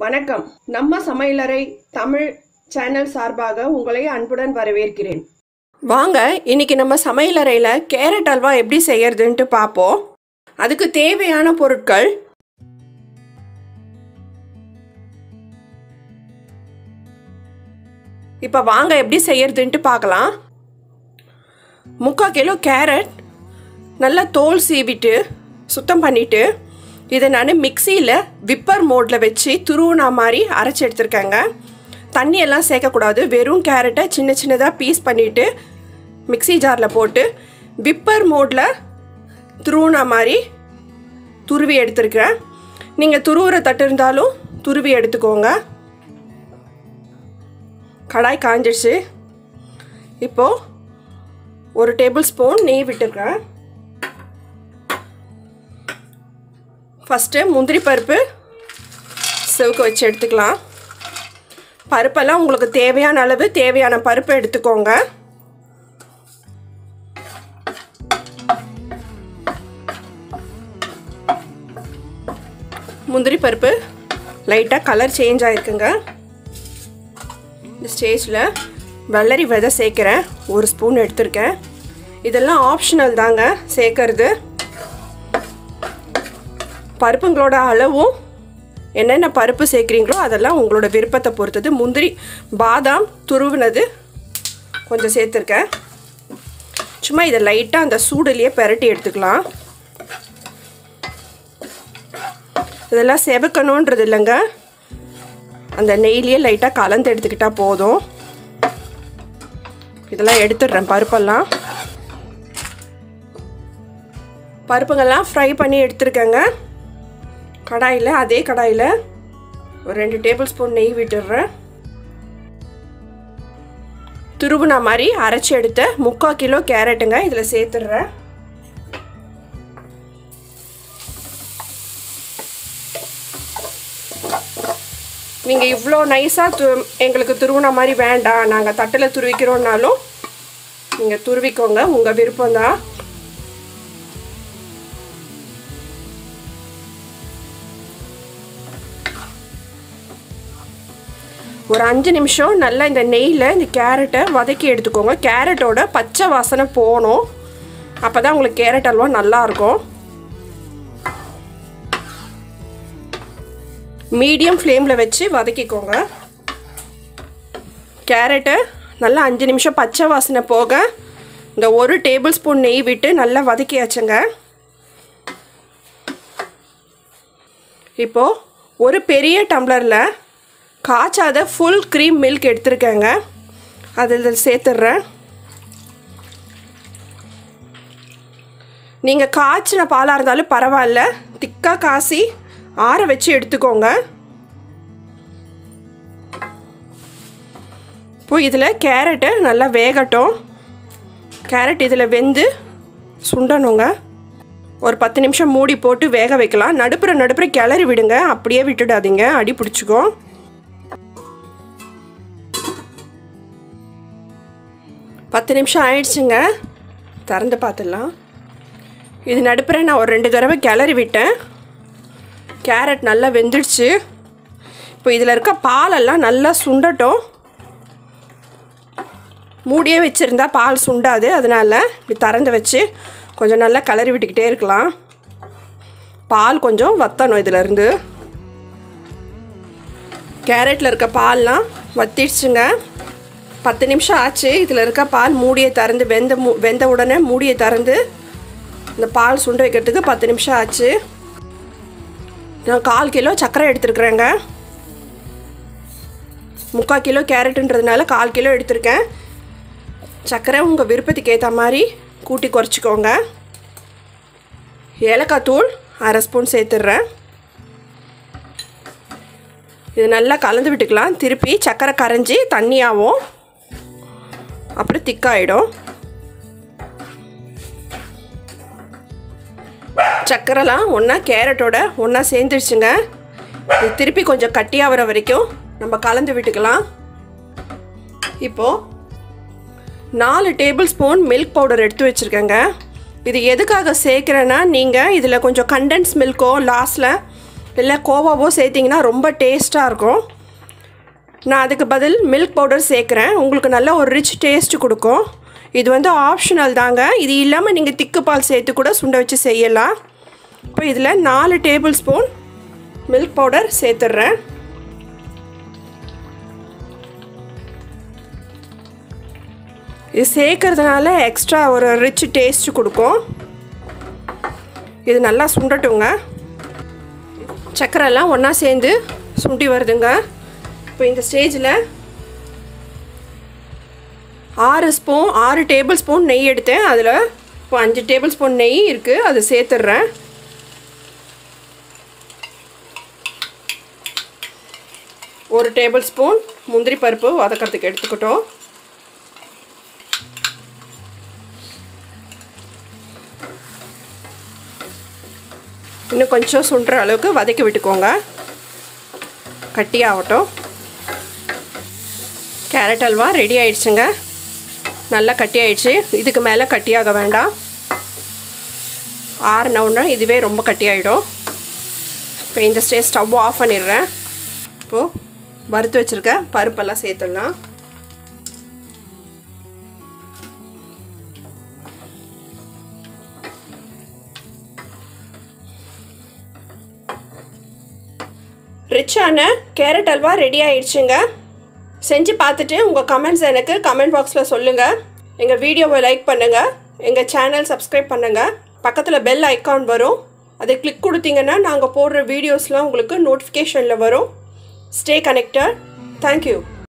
வணக்கம் நம்ம சமையலறை தமிழ் சேனல் சார்பாக உங்களை அன்புடன் வரவேற்கிறேன் வாங்க இன்னைக்கு நம்ம சமையலறையில் கேரட் அல்வா எப்படி செய்யறதுன்ட்டு பார்ப்போம் அதுக்கு தேவையான பொருட்கள் இப்போ வாங்க எப்படி செய்யறதுன்ட்டு பார்க்கலாம் முக்கால் கிலோ கேரட் நல்லா தோல் சீவிட்டு சுத்தம் பண்ணிவிட்டு இதை நான் மிக்சியில் விப்பர் மோடில் வச்சு துருவுனா மாதிரி அரைச்சி எடுத்திருக்கேங்க தண்ணியெல்லாம் சேர்க்கக்கூடாது வெறும் கேரட்டை சின்ன சின்னதாக பீஸ் பண்ணிவிட்டு மிக்சி ஜாரில் போட்டு விப்பர் மோடில் துருவுனா மாதிரி துருவி எடுத்திருக்கேன் நீங்கள் துருவுற தட்டு இருந்தாலும் துருவி எடுத்துக்கோங்க கடாய் காஞ்சிடுச்சு இப்போது ஒரு டேபிள் ஸ்பூன் நெய் விட்டுருக்கேன் ஃபஸ்ட்டு முந்திரி பருப்பு சிவக்க வச்சு எடுத்துக்கலாம் பருப்பெல்லாம் உங்களுக்கு தேவையான அளவு தேவையான பருப்பு எடுத்துக்கோங்க முந்திரி பருப்பு லைட்டாக கலர் சேஞ்ச் ஆகிருக்குங்க இந்த ஸ்டேஜில் வெள்ளரி விதை சேர்க்குறேன் ஒரு ஸ்பூன் எடுத்திருக்கேன் இதெல்லாம் ஆப்ஷனல் தாங்க சேர்க்கறது பருப்புங்களோட அளவும் என்னென்ன பருப்பு சேர்க்குறீங்களோ அதெல்லாம் உங்களோட விருப்பத்தை பொறுத்தது முந்திரி பாதாம் துருவினது கொஞ்சம் சேர்த்துருக்கேன் சும்மா இதை லைட்டாக அந்த சூடுலேயே பெரட்டி எடுத்துக்கலாம் இதெல்லாம் செவக்கணுன்றது இல்லைங்க அந்த நெய்லேயே லைட்டாக கலந்து எடுத்துக்கிட்டால் போதும் இதெல்லாம் எடுத்துடுறேன் பருப்பெல்லாம் பருப்புங்கள்லாம் ஃப்ரை பண்ணி எடுத்துருக்கேங்க கடாயில் அதே கடாயில் ஒரு ரெண்டு டேபிள் ஸ்பூன் நெய் விட்டுடுறேன் துருவுனா மாதிரி அரைச்சி எடுத்த முக்கால் கிலோ கேரட்டுங்க இதில் சேர்த்துடுறேன் நீங்கள் இவ்வளோ நைஸாக து எங்களுக்கு துருவுன மாதிரி வேண்டாம் நாங்கள் தட்டில் துருவிக்கிறோன்னாலும் நீங்கள் துருவிக்கோங்க உங்கள் விருப்பம்தான் ஒரு அஞ்சு நிமிஷம் நல்லா இந்த நெய்யில் இந்த கேரட்டை வதக்கி எடுத்துக்கோங்க கேரட்டோட பச்சை வாசனை போகணும் அப்போ தான் உங்களுக்கு கேரட் அல்வா நல்லாயிருக்கும் மீடியம் ஃப்ளேமில் வச்சு வதக்கிக்கோங்க கேரட்டை நல்லா அஞ்சு நிமிஷம் பச்சை வாசனை போக இந்த ஒரு டேபிள் ஸ்பூன் நெய் விட்டு நல்லா வதக்கியாச்சுங்க இப்போது ஒரு பெரிய டம்ளரில் காய்ச்சாத ஃபுல் க்ரீம் மில்க் எடுத்திருக்கேங்க அதில் சேர்த்துட்றேன் நீங்கள் காய்ச்சின பாலாக இருந்தாலும் பரவாயில்ல திக்காக காசி ஆற வச்சு எடுத்துக்கோங்க இப்போ இதில் கேரட்டு நல்லா வேகட்டும் கேரட் இதில் வெந்து சுண்டணுங்க ஒரு பத்து நிமிஷம் மூடி போட்டு வேக வைக்கலாம் நடுப்புற நடுப்புற கிளறி விடுங்க அப்படியே விட்டுடாதீங்க அடி பிடிச்சிக்கும் பத்து நிமிஷம் ஆயிடுச்சுங்க திறந்து பார்த்துடலாம் இது நடுப்புற நான் ஒரு ரெண்டு தடவை கிளறி விட்டேன் கேரட் நல்லா வெந்துடுச்சு இப்போ இதில் இருக்க பாலெல்லாம் நல்லா சுண்டட்டும் மூடியே வச்சுருந்தா பால் சுண்டாது அதனால் இப்படி திறந்து வச்சு கொஞ்சம் நல்லா கிளறி விட்டுக்கிட்டே இருக்கலாம் பால் கொஞ்சம் வத்தணும் இதிலேருந்து கேரட்டில் இருக்க பால்லாம் வத்திடுச்சுங்க பத்து நிமிஷம் ஆச்சு இதில் இருக்க பால் மூடியை திறந்து வெந்த மூ வெந்த உடனே மூடியை திறந்து இந்த பால் சுண்ட வைக்கிறதுக்கு பத்து நிமிஷம் ஆச்சு நான் கால் கிலோ சர்க்கரை எடுத்துருக்குறேங்க முக்கால் கிலோ கேரட்டுன்றதுனால கால் கிலோ எடுத்திருக்கேன் சர்க்கரை உங்கள் விருப்பத்துக்கு ஏற்ற மாதிரி கூட்டி குறைச்சிக்கோங்க ஏலக்காய் தூள் அரை ஸ்பூன் சேர்த்துட்றேன் இது நல்லா கலந்து விட்டுக்கலாம் திருப்பி சர்க்கரை கரைஞ்சி தண்ணியாகும் அப்புறம் திக்காயிடும் சர்க்கரைலாம் ஒன்றா கேரட்டோட ஒன்றா சேர்ந்துருச்சுங்க இது திருப்பி கொஞ்சம் கட்டியாகிற வரைக்கும் நம்ம கலந்து விட்டுக்கலாம் இப்போது நாலு டேபிள் ஸ்பூன் மில்க் பவுடர் எடுத்து வச்சுருக்கேங்க இது எதுக்காக சேர்க்குறேன்னா நீங்கள் இதில் கொஞ்சம் கண்டென்ஸ் மில்க்கோ லாஸ்ட்டில் இல்லை கோவாவோ சேர்த்திங்கன்னா ரொம்ப டேஸ்ட்டாக இருக்கும் நான் அதுக்கு பதில் மில்க் பவுடர் சேர்க்குறேன் உங்களுக்கு நல்ல ஒரு ரிச் டேஸ்ட் கொடுக்கும் இது வந்து ஆப்ஷனல் தாங்க இது இல்லாமல் நீங்கள் திக்கு பால் சேர்த்து கூட சுண்ட வச்சு செய்யலாம் இப்போ இதில் நாலு டேபிள் ஸ்பூன் மில்க் பவுடர் சேர்த்துட்றேன் இது சேர்க்கறதுனால எக்ஸ்ட்ரா ஒரு ரிச் டேஸ்ட் கொடுக்கும் இது நல்லா சுண்டட்டுங்க சக்கரைலாம் ஒன்றா சேர்ந்து சுண்டி வருதுங்க இப்போ இந்த ஸ்டேஜில் ஆறு ஸ்பூன் ஆறு டேபிள் ஸ்பூன் நெய் எடுத்தேன் அதில் இப்போ அஞ்சு டேபிள் ஸ்பூன் நெய் இருக்குது அதை சேர்த்துட்றேன் ஒரு டேபிள் ஸ்பூன் முந்திரி பருப்பு வதக்கிறதுக்கு எடுத்துக்கிட்டோம் இன்னும் கொஞ்சம் சுண்டுற அளவுக்கு வதக்கி விட்டுக்கோங்க கட்டியாகட்டும் கேரட் அல்வா ரெடி ஆயிடுச்சுங்க நல்லா கட்டி ஆயிடுச்சு இதுக்கு மேலே கட்டியாக வேண்டாம் ஆறுனவுடனே இதுவே ரொம்ப கட்டி ஆகிடும் இப்போ இந்த ஸ்டேஜ் ஸ்டவ் ஆஃப் பண்ணிடுறேன் இப்போது வறுத்து வச்சுருக்க பருப்பெல்லாம் சேர்த்துடலாம் ரிச்சான கேரட் அல்வா ரெடி ஆயிடுச்சுங்க செஞ்சு பார்த்துட்டு உங்கள் கமெண்ட்ஸ் எனக்கு கமெண்ட் பாக்ஸில் சொல்லுங்கள் எங்கள் வீடியோவை லைக் பண்ணுங்கள் எங்கள் சேனல் சப்ஸ்கிரைப் பண்ணுங்கள் பக்கத்தில் பெல் ஐக்கான் வரும் அதை கிளிக் கொடுத்தீங்கன்னா நாங்கள் போடுற வீடியோஸ்லாம் உங்களுக்கு நோட்டிஃபிகேஷனில் வரும் ஸ்டே கனெக்டட் தேங்க்யூ